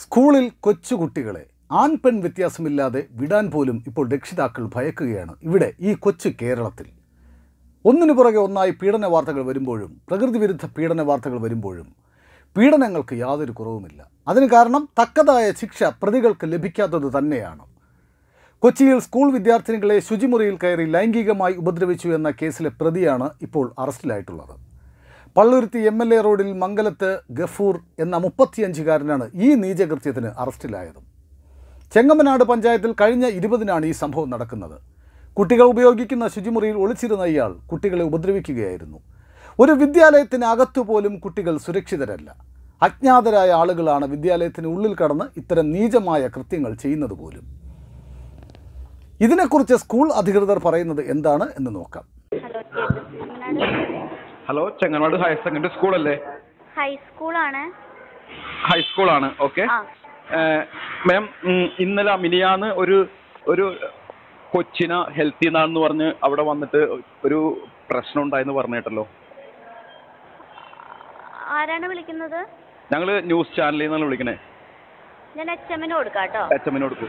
സ്കൂളിൽ കൊച്ചുകുട്ടികളെ ആൺ പെൺ വ്യത്യാസമില്ലാതെ വിടാൻ പോലും ഇപ്പോൾ രക്ഷിതാക്കൾ ഭയക്കുകയാണ് ഇവിടെ ഈ കൊച്ചു കേരളത്തിൽ ഒന്നിനു പുറകെ ഒന്നായി പീഡന വാർത്തകൾ വരുമ്പോഴും പ്രകൃതി വിരുദ്ധ പീഡന വാർത്തകൾ വരുമ്പോഴും പീഡനങ്ങൾക്ക് യാതൊരു കുറവുമില്ല അതിന് കാരണം തക്കതായ ശിക്ഷ പ്രതികൾക്ക് ലഭിക്കാത്തത് തന്നെയാണ് കൊച്ചിയിൽ സ്കൂൾ വിദ്യാർത്ഥിനികളെ ശുചിമുറിയിൽ കയറി ലൈംഗികമായി ഉപദ്രവിച്ചു എന്ന കേസിലെ പ്രതിയാണ് ഇപ്പോൾ അറസ്റ്റിലായിട്ടുള്ളത് പള്ളുരുത്തി എം എൽ എ റോഡിൽ മംഗലത്ത് ഗഫൂർ എന്ന മുപ്പത്തിയഞ്ചുകാരനാണ് ഈ നീചകൃത്യത്തിന് അറസ്റ്റിലായത് ചെങ്ങമ്മനാട് പഞ്ചായത്തിൽ കഴിഞ്ഞ ഇരുപതിനാണ് ഈ സംഭവം നടക്കുന്നത് കുട്ടികൾ ഉപയോഗിക്കുന്ന ശുചിമുറിയിൽ ഒളിച്ചിരുന്ന ഇയാൾ കുട്ടികളെ ഉപദ്രവിക്കുകയായിരുന്നു ഒരു വിദ്യാലയത്തിന് അകത്തു പോലും കുട്ടികൾ സുരക്ഷിതരല്ല അജ്ഞാതരായ ആളുകളാണ് വിദ്യാലയത്തിന് ഉള്ളിൽ കടന്ന് ഇത്തരം നീചമായ കൃത്യങ്ങൾ ചെയ്യുന്നത് പോലും ഇതിനെക്കുറിച്ച് സ്കൂൾ അധികൃതർ പറയുന്നത് എന്താണ് എന്ന് നോക്കാം ഹലോ തേജസ്വിനാട് ഹലോ ചെങ്ങനാട് ഹയർ സെക്കൻഡറി സ്കൂൾ അല്ലേ ഹൈസ്കൂളാണ് ഹൈസ്കൂളാണ് ഓക്കെ ആ മാം ഇന്നലെ മിനിയാന്ന് ഒരു ഒരു കൊച്ചിന ഹെൽത്തി എന്നാണെന്ന് പറഞ്ഞ് അവിടെ വന്നിട്ട് ഒരു പ്രശ്നം ഉണ്ടായെന്ന് പറഞ്ഞു കേട്ടല്ലോ ആരാണ് വിളിക്കുന്നത് ഞങ്ങൾ ന്യൂസ് ചാനലിൽ നിന്നാണ് വിളിക്കണേ ഞാൻ എച്ച് എമ്മിന് കൊടുക്കാം കേട്ടോ എച്ച് എമ്മിന് കൊടുക്കും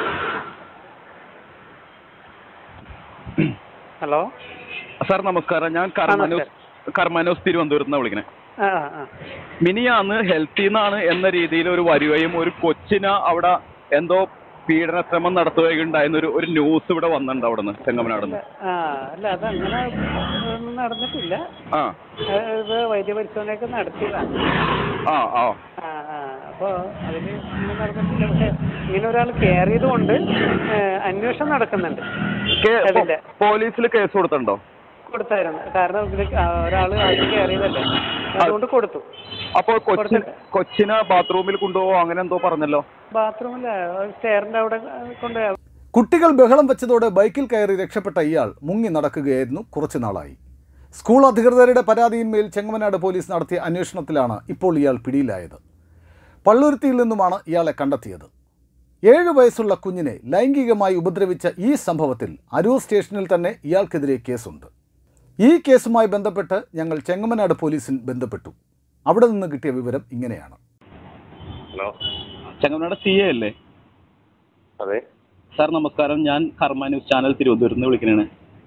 ഹലോ സാർ നമസ്കാരം ഞാൻ കർമാനൂസ് കർമാനൂസ് തിരുവനന്തപുരത്ത് നിന്നാണ് വിളിക്കണേ ആ ആ മിനിയാന്ന് ഹെൽത്തി എന്നാണ് എന്ന രീതിയിൽ ഒരു വരികയും ഒരു കൊച്ചിന അവിടെ എന്തോ പീഡനശ്രമം നടത്തുകയുണ്ടായെന്ന ഒരു ഒരു ന്യൂസ് ഇവിടെ വന്നിട്ടുണ്ട് അവിടെ നിന്ന് ചെങ്ങമനാടുന്ന് ആ അല്ല അതങ്ങനെ ഒന്നും നടന്നിട്ടില്ല ആ ആ, ഇത് വൈദ്യപരിശോധനയൊക്കെ നടത്തിയതാണ് ആ ആ ആ ആ അപ്പോൾ അതിൽ ഒന്നും നടന്നിട്ടില്ല പക്ഷെ ഇങ്ങനെ ഒരാൾ കയറിയത് കൊണ്ട് അന്വേഷണം നടക്കുന്നുണ്ട് കേ- അതിന്റെ. പോ- പോലീസിൽ കേസ് കൊടുത്തിട്ടുണ്ടോ കൊടുത്തായിരുന്നു കാരണം ഇതിൽ ഒരാൾ ആദ്യം കയറിയതല്ലേ അതുകൊണ്ട് കൊടുത്തു അപ്പോൾ കൊച്ചി കൊടുത്തിട്ട്. കൊച്ചിനെ ബാത്റൂമിൽ കൊണ്ടുപോകോ അങ്ങനെ എന്തോ പറഞ്ഞല്ലോ ബാത്റൂമിൽ സ്റ്റെയറിൻ്റെ അവിടെ കൊണ്ടുപോയി കുട്ടികൾ ബഹളം വെച്ചതോടെ ബൈക്കിൽ കയറി രക്ഷപ്പെട്ട ഇയാൾ മുങ്ങി നടക്കുകയായിരുന്നു കുറച്ചു നാളായി സ്കൂൾ അധികൃതരുടെ പരാതിയിന്മേൽ ചെങ്ങമനാട് പോലീസ് നടത്തിയ അന്വേഷണത്തിലാണ് ഇപ്പോൾ ഇയാൾ പിടിയിലായത് പള്ളുരുത്തിയിൽ നിന്നുമാണ് ഇയാളെ കണ്ടെത്തിയത് ഏഴു വയസ്സുള്ള കുഞ്ഞിനെ ലൈംഗികമായി ഉപദ്രവിച്ച ഈ സംഭവത്തിൽ അരൂർ സ്റ്റേഷനിൽ തന്നെ ഇയാൾക്കെതിരെ കേസുണ്ട് ഈ കേസുമായി ബന്ധപ്പെട്ട് ഞങ്ങൾ ചെങ്ങമനാട് പോലീസിൽ ബന്ധപ്പെട്ടു അവിടെ നിന്ന് കിട്ടിയ വിവരം ഇങ്ങനെയാണ് ഹലോ ചെങ്ങമനാട് സി എ അല്ലേ അതെ സാർ നമസ്കാരം ഞാൻ കർമ്മ ന്യൂസ് ചാനൽ തിരുവനന്തപുരത്ത് നിന്ന് വിളിക്കണേ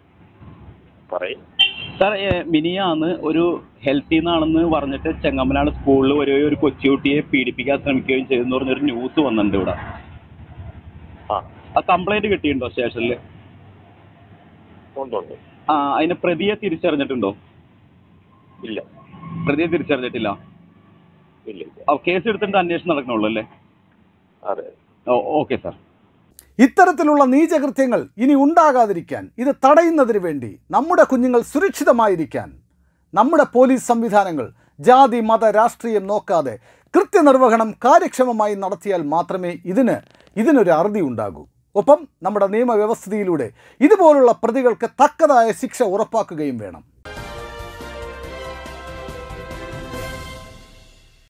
പറയും സാർ ഏ, മിനിയാന്ന് ഒരു ഹെൽത്തി എന്നാണെന്ന് പറഞ്ഞിട്ട് ചെങ്ങമനാട് സ്കൂളിൽ വരികയും ഒരു കൊച്ചുകുട്ടിയെ പീഡിപ്പിക്കാൻ ശ്രമിക്കുകയും ചെയ്തെന്ന് പറഞ്ഞൊരു ന്യൂസ് വന്നിട്ടുണ്ട് ഇവിടെ ആ ആ കംപ്ലൈന്റ് കിട്ടിയിട്ടുണ്ടോ സ്റ്റേഷനിൽ ഉണ്ട് ഉണ്ട് ആ അതിന് പ്രതിയെ തിരിച്ചറിഞ്ഞിട്ടുണ്ടോ ഇല്ല പ്രതിയെ തിരിച്ചറിഞ്ഞിട്ടില്ല ഇല്ല ഇല്ല ആ, കേസ് എടുത്തിട്ട് അന്വേഷണം നടക്കണുള്ളൂ അല്ലേ അതെ ഓ ഓക്കെ സാർ ഇത്തരത്തിലുള്ള നീചകൃത്യങ്ങൾ ഇനി ഉണ്ടാകാതിരിക്കാൻ ഇത് തടയുന്നതിന് വേണ്ടി നമ്മുടെ കുഞ്ഞുങ്ങൾ സുരക്ഷിതമായിരിക്കാൻ നമ്മുടെ പോലീസ് സംവിധാനങ്ങൾ ജാതി മത രാഷ്ട്രീയം നോക്കാതെ കൃത്യനിർവഹണം കാര്യക്ഷമമായി നടത്തിയാൽ മാത്രമേ ഇതിന് ഇതിനൊരു അറുതി ഉണ്ടാകൂ ഒപ്പം നമ്മുടെ നിയമവ്യവസ്ഥയിലൂടെ ഇതുപോലുള്ള പ്രതികൾക്ക് തക്കതായ ശിക്ഷ ഉറപ്പാക്കുകയും വേണം